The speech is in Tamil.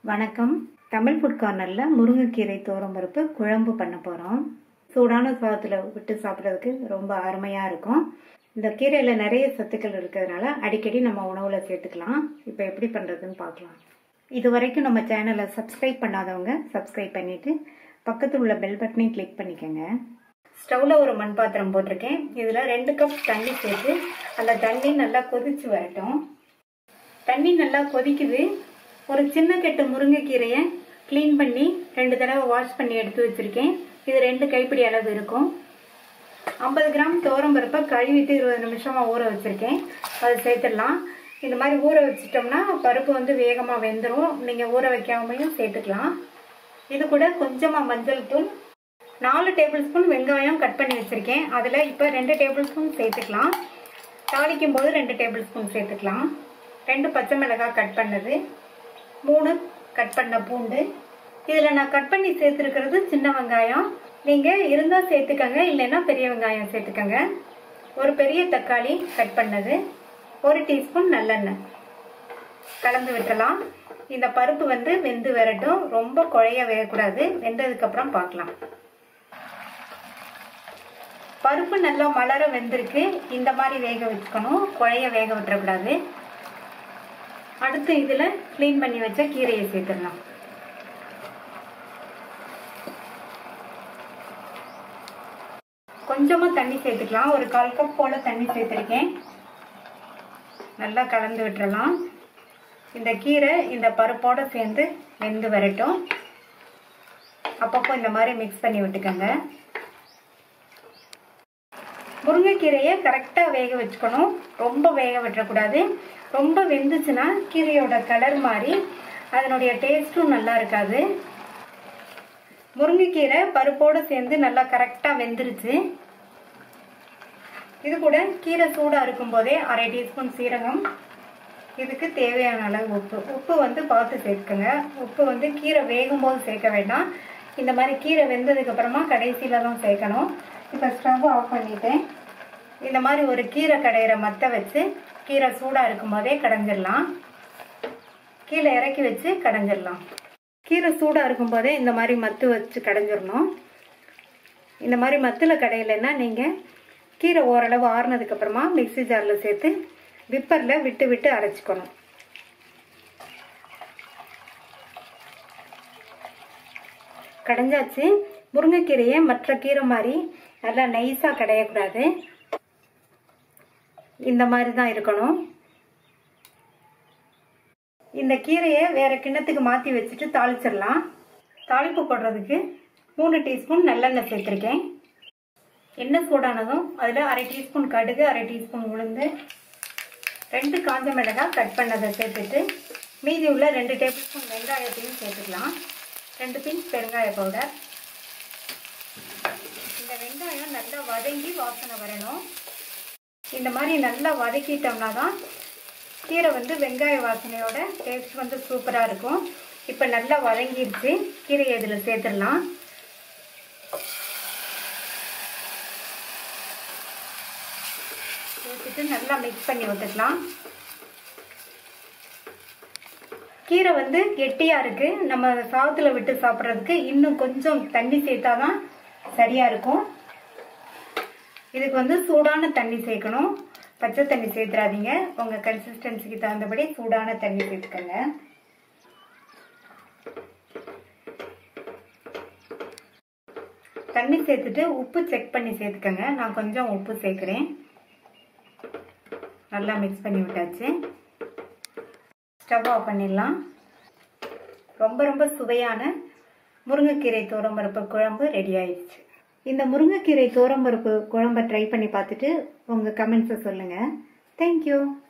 வணக்கம் தமிழ் ஃபுட் கார்னரில் முருங்கைக்கீரை பருப்பு குழம்பு பண்ண போகிறோம் சூடான சாதத்தில் விட்டு சாப்பிட்றதுக்கு ரொம்ப அருமையாக இருக்கும் இந்த கீரையில் நிறைய சத்துக்கள் இருக்கிறதுனால அடிக்கடி நம்ம உணவில் சேர்த்துக்கலாம் இப்போ எப்படி பண்ணுறதுன்னு பார்க்கலாம் இது வரைக்கும் நம்ம சேனலை சப்ஸ்கிரைப் பண்ணாதவங்க சப்ஸ்கிரைப் பண்ணிவிட்டு பக்கத்தில் உள்ள பெல் பட்டனையும் கிளிக் பண்ணிக்கோங்க ஸ்டவ்வில் ஒரு மண் பாத்திரம் போட்டிருக்கேன் இதில் ரெண்டு கப் தண்ணி சேர்த்து அந்த தண்ணி நல்லா கொதிச்சு வரட்டும் தண்ணி நல்லா கொதிக்குது ஒரு சின்ன கெட்டு முருங்கைக்கீரையை க்ளீன் பண்ணி ரெண்டு தடவை வாஷ் பண்ணி எடுத்து வச்சிருக்கேன் இது ரெண்டு கைப்பிடி அளவு இருக்கும் ஐம்பது கிராம் பருப்பை கழுவிட்டு இருபது நிமிஷமா ஊற வச்சிருக்கேன் அதை சேர்த்துடலாம் இந்த மாதிரி ஊற வச்சிட்டோம்னா பருப்பு வந்து வேகமாக வெந்துடும் நீங்கள் ஊற வைக்காமையும் சேர்த்துக்கலாம் இது கூட கொஞ்சமாக மஞ்சள் தூள் நாலு டேபிள் ஸ்பூன் வெங்காயம் கட் பண்ணி வச்சிருக்கேன் அதில் இப்போ ரெண்டு டேபிள் ஸ்பூன் சேர்த்துக்கலாம் தாளிக்கும் போது ரெண்டு டேபிள் ஸ்பூன் சேர்த்துக்கலாம் ரெண்டு பச்சை மிளகாய் கட் பண்ணது மூணு கட் பண்ண பூண்டு இதில் நான் கட் பண்ணி சேர்த்துருக்கிறது சின்ன வெங்காயம் நீங்கள் இருந்தால் சேர்த்துக்கங்க இல்லைன்னா பெரிய வெங்காயம் சேர்த்துக்கங்க ஒரு பெரிய தக்காளி கட் பண்ணது ஒரு டீஸ்பூன் நல்லெண்ணெய் கலந்து விட்டலாம் இந்த பருப்பு வந்து வெந்து வரட்டும் ரொம்ப குழைய வேகக்கூடாது வெந்ததுக்கப்புறம் பார்க்கலாம் பருப்பு நல்லா மலர வெந்திருக்கு இந்த மாதிரி வேக வச்சுக்கணும் குழைய வேக விட்டுறக்கூடாது அடுத்து இதில் க்ளீன் பண்ணி வச்ச கீரையை சேர்த்துடலாம் கொஞ்சமாக தண்ணி சேர்த்துக்கலாம் ஒரு கால் கப் போல் தண்ணி சேர்த்துருக்கேன் நல்லா கலந்து விட்டுறலாம் இந்த கீரை இந்த பருப்போடு சேர்ந்து வெந்து வரட்டும் அப்பப்போ இந்த மாதிரி மிக்ஸ் பண்ணி விட்டுக்கோங்க முருங்கைக்கீரையை கரெக்டாக வேக வச்சுக்கணும் ரொம்ப வேக விட்டுறக்கூடாது ரொம்ப வெந்துச்சுன்னா கீரையோட கலர் மாறி அதனுடைய டேஸ்ட்டும் நல்லா இருக்காது முருங்கைக்கீரை பருப்போடு சேர்ந்து நல்லா கரெக்டாக வெந்துருச்சு இது கூட கீரை சூடாக இருக்கும் போதே அரை டீஸ்பூன் சீரகம் இதுக்கு தேவையான அளவு உப்பு உப்பு வந்து பார்த்து சேர்த்துக்கோங்க உப்பு வந்து கீரை வேகும் போது சேர்க்க வேண்டாம் இந்த மாதிரி கீரை வெந்ததுக்கு அப்புறமா கடைசியில தான் சேர்க்கணும் இப்போ ஸ்டவ் ஆஃப் பண்ணிட்டேன் இந்த மாதிரி ஒரு கீரை கடையிற மத்த வச்சு கீரை சூடாக இருக்கும் போதே கடைஞ்சிடலாம் கீழே இறக்கி வச்சு கடைஞ்சிடலாம் கீரை சூடாக இருக்கும் போதே இந்த மாதிரி மத்து வச்சு கடைஞ்சிடணும் இந்த மாதிரி மத்தில் கடையிலன்னா நீங்கள் கீரை ஓரளவு ஆறுனதுக்கு அப்புறமா மிக்சி ஜாரில் சேர்த்து விப்பரில் விட்டு விட்டு அரைச்சிக்கணும் கடைஞ்சாச்சு முருங்கைக்கீரையை மற்ற கீரை மாதிரி நல்லா நைஸாக கடையக்கூடாது இந்த மாதிரி தான் இருக்கணும் இந்த கீரையை வேற கிண்ணத்துக்கு மாற்றி வச்சுட்டு தாளிச்சிடலாம் தாளிப்பு போடுறதுக்கு மூணு டீஸ்பூன் நல்லெண்ணெய் சேர்த்துருக்கேன் எண்ணெய் சூடானதும் அதில் அரை டீஸ்பூன் கடுகு அரை டீஸ்பூன் உளுந்து ரெண்டு காஞ்ச மிளகாய் கட் பண்ணதை சேர்த்துட்டு மீதி உள்ள ரெண்டு டேபிள் ஸ்பூன் வெங்காயத்தையும் சேர்த்துக்கலாம் ரெண்டு பிஞ்ச் பெருங்காய பவுடர் இந்த வெங்காயம் நல்லா வதங்கி வாசனை வரணும் இந்த மாதிரி நல்லா வதக்கிட்டோம்னா தான் கீரை வந்து வெங்காய வாசனையோட டேஸ்ட் வந்து சூப்பராக இருக்கும் இப்போ நல்லா வதங்கிடுச்சு கீரையை இதில் சேர்த்துடலாம் சேர்த்துட்டு நல்லா மிக்ஸ் பண்ணி விட்டுக்கலாம் கீரை வந்து கெட்டியாக இருக்குது நம்ம சாதத்தில் விட்டு சாப்பிட்றதுக்கு இன்னும் கொஞ்சம் தண்ணி சேர்த்தா தான் சரியாக இருக்கும் இதுக்கு வந்து சூடான தண்ணி சேர்க்கணும் பச்சை தண்ணி சேர்த்துறாதீங்க உங்கள் கன்சிஸ்டன்சிக்கு தகுந்தபடி சூடான தண்ணி சேர்த்துக்கோங்க தண்ணி சேர்த்துட்டு உப்பு செக் பண்ணி சேர்த்துக்கோங்க நான் கொஞ்சம் உப்பு சேர்க்குறேன் நல்லா மிக்ஸ் பண்ணி விட்டாச்சு ஸ்டவ் ஆஃப் பண்ணிடலாம் ரொம்ப ரொம்ப சுவையான முருங்கைக்கீரை தோரம்பருப்பு குழம்பு ரெடி ஆயிடுச்சு இந்த முருங்கைக்கீரை தோரம்பருப்பு குழம்பை ட்ரை பண்ணி பார்த்துட்டு உங்கள் கமெண்ட்ஸை சொல்லுங்கள் தேங்க்யூ